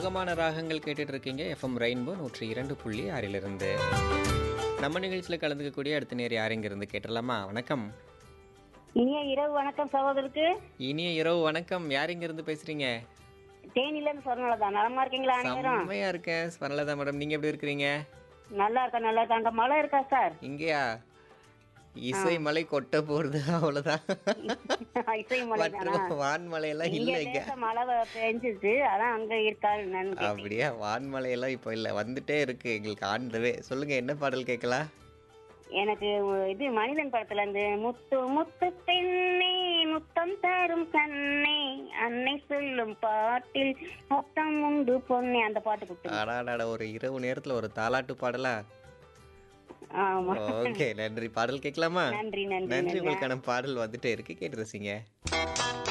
சுகமான ராகங்கள் கேட்டுட்டு இருக்கீங்க எஃப்எம் ரெயின்போ நூற்றி இரண்டு புள்ளி ஆறிலிருந்து நம்ம நிகழ்ச்சியில் கலந்துக்கக்கூடிய அடுத்த நேர் யாருங்க இருந்து கேட்டுடலாமா வணக்கம் இனிய இரவு வணக்கம் சகோதரருக்கு இனிய இரவு வணக்கம் யாருங்க இருந்து பேசுறீங்க தேனில இருந்து சொன்னலதா நலமா இருக்கீங்களா அனைவரும் செம்மையா இருக்கேன் ஸ்வர்ணலதா மேடம் நீங்க எப்படி இருக்கிறீங்க நல்லா இருக்கா நல்லா இருக்கா அங்க மழை இருக்கா சார் இங்கேயா இசை மலை கொட்ட போறது அவ்வளவுதான் இசை மழை தானா மற்றும் வான்மலையெல்லாம் இங்க இல்ல இங்க லேசா மழை வ- பெஞ்சுச்சு அதான் அங்க இருக்கா என்னன்னு கேட்டேன். அப்படியா வான்மலையெல்லாம் இப்போ இல்ல வந்துட்டே இருக்கு எங்களுக்கு ஆண்டவே சொல்லுங்க என்ன பாடல் கேட்கலாம் எனக்கு இது மனிதன் படத்துல இருந்து முத்து முத்து பெண்ணே முத்தம் தரும் கண்ணே அன்னை சொல்லும் பாட்டில் முத்தம் உண்டு பொண்ணே அந்த பாட்டு கொடுத்து அடாடாட ஒரு இரவு நேரத்துல ஒரு தாலாட்டு பாடலா ஆமா ஓகே நன்றி பாடல் கேட்கலாமா நன்றி நன்றி நன்றி நன்றி உங்களுக்கான பாடல் வந்துட்டே இருக்கு கேட்டு ரசிங்க